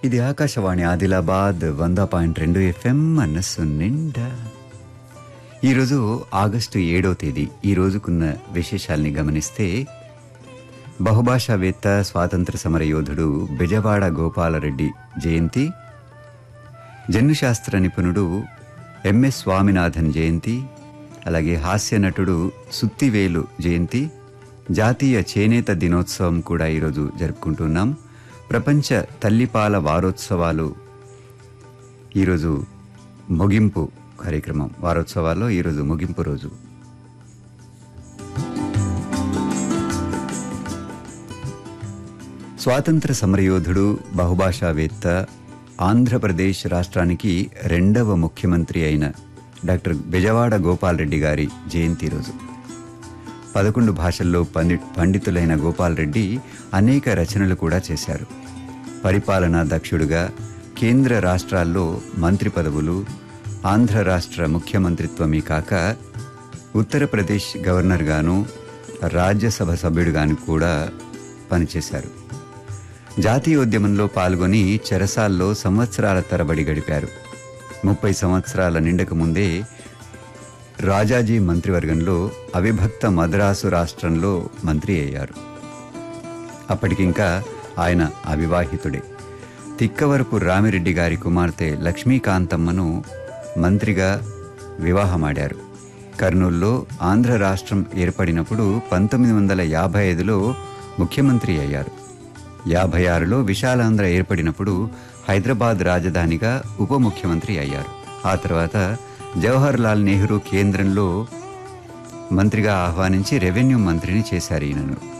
ఇది ఆకాశవాణి ఆదిలాబాద్ వంద పాయింట్ రెండు ఎఫ్ఎం మనస్సు నిండా ఈరోజు ఆగస్టు ఏడో తేదీ ఈ రోజుకున్న విశేషాల్ని గమనిస్తే బహుభాషావేత్త స్వాతంత్ర సమర యోధుడు బెజవాడ గోపాలరెడ్డి జయంతి జన్యుశాస్త్ర నిపుణుడు ఎంఎస్ స్వామినాథన్ జయంతి అలాగే హాస్య నటుడు సుత్తివేలు జయంతి జాతీయ చేనేత దినోత్సవం కూడా ఈరోజు జరుపుకుంటున్నాం ప్రపంచ తల్లిపాల వారోత్సవాలు ఈరోజు ముగింపు కార్యక్రమం వారోత్సవాల్లో ఈరోజు ముగింపు రోజు స్వాతంత్ర సమరయోధుడు బహుభాషావేత్త ఆంధ్రప్రదేశ్ రాష్ట్రానికి రెండవ ముఖ్యమంత్రి అయిన డాక్టర్ బెజవాడ గోపాల్రెడ్డి గారి జయంతి రోజు పదకొండు భాషల్లో పండి పండితులైన గోపాల్రెడ్డి అనేక రచనలు కూడా చేశారు పరిపాలనా దక్షుడుగా కేంద్ర రాష్ట్రాల్లో మంత్రి పదవులు ఆంధ్ర రాష్ట్ర ముఖ్యమంత్రిత్వమే కాక ఉత్తరప్రదేశ్ గవర్నర్గాను రాజ్యసభ సభ్యుడిగాను కూడా పనిచేశారు జాతీయోద్యమంలో పాల్గొని చెరసాల్లో సంవత్సరాల తరబడి గడిపారు ముప్పై సంవత్సరాల నిండక ముందే రాజాజీ మంత్రివర్గంలో అవిభక్త మద్రాసు రాష్ట్రంలో మంత్రి అయ్యారు అప్పటికింకా ఆయన అవివాహితుడే తిక్కవరపు రామిరెడ్డి గారి కుమార్తె లక్ష్మీకాంతమ్మను మంత్రిగా వివాహమాడారు కర్నూల్లో ఆంధ్ర రాష్ట్రం ఏర్పడినప్పుడు పంతొమ్మిది వందల యాభై ఐదులో ముఖ్యమంత్రి అయ్యారు యాభై ఆరులో విశాలాంధ్ర ఏర్పడినప్పుడు హైదరాబాద్ రాజధానిగా ఉప ముఖ్యమంత్రి అయ్యారు ఆ తర్వాత జవహర్ లాల్ నెహ్రూ కేంద్రంలో మంత్రిగా ఆహ్వానించి రెవెన్యూ మంత్రిని చేశారు ఈయనను